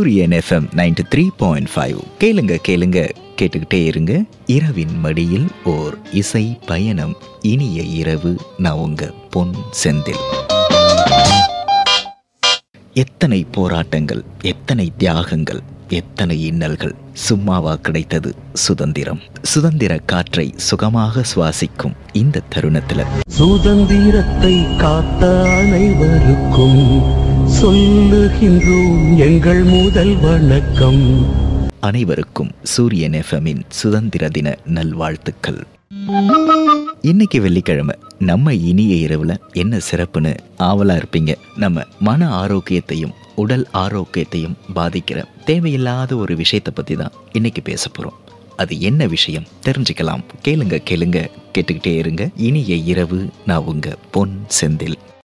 சூரியன் FM ninety three point five கேளுங்க கேளுங்க கேட்டுக்கிட்டே இருங்க இரவின் மடியில் ஓர் இசை பயணம் இனிய இரவு நான் உங்க பொன் செந்தில் எத்தனை போராட்டங்கள் எத்தனை தியாகங்கள் எத்தனை இன்னல்கள் சும்மாவா கிடைத்தது சுதந்திரம் சுதந்திர காற்றை சுகமாக சுவாசிக்கும் இந்த தருணத்துல சுதந்திரத்தை காத்த அனைவருக்கும் சொல்லுகின்றோம் எங்கள் முதல் வணக்கம் அனைவருக்கும் சூரியன் எஃப்எம்மின் சுதந்திர தின நல்வாழ்த்துக்கள் இன்னைக்கு வெள்ளிக்கிழமை நம்ம இனிய இரவுல என்ன சிறப்புன்னு ஆவலா இருப்பீங்க நம்ம மன ஆரோக்கியத்தையும் உடல் ஆரோக்கியத்தையும் பாதிக்கிற தேவையில்லாத ஒரு விஷயத்தை பத்தி தான் இன்னைக்கு பேச போறோம் அது என்ன விஷயம் தெரிஞ்சுக்கலாம் கேளுங்க கேளுங்க கேட்டுக்கிட்டே இருங்க இனிய இரவு நான் உங்க பொன் செந்தில்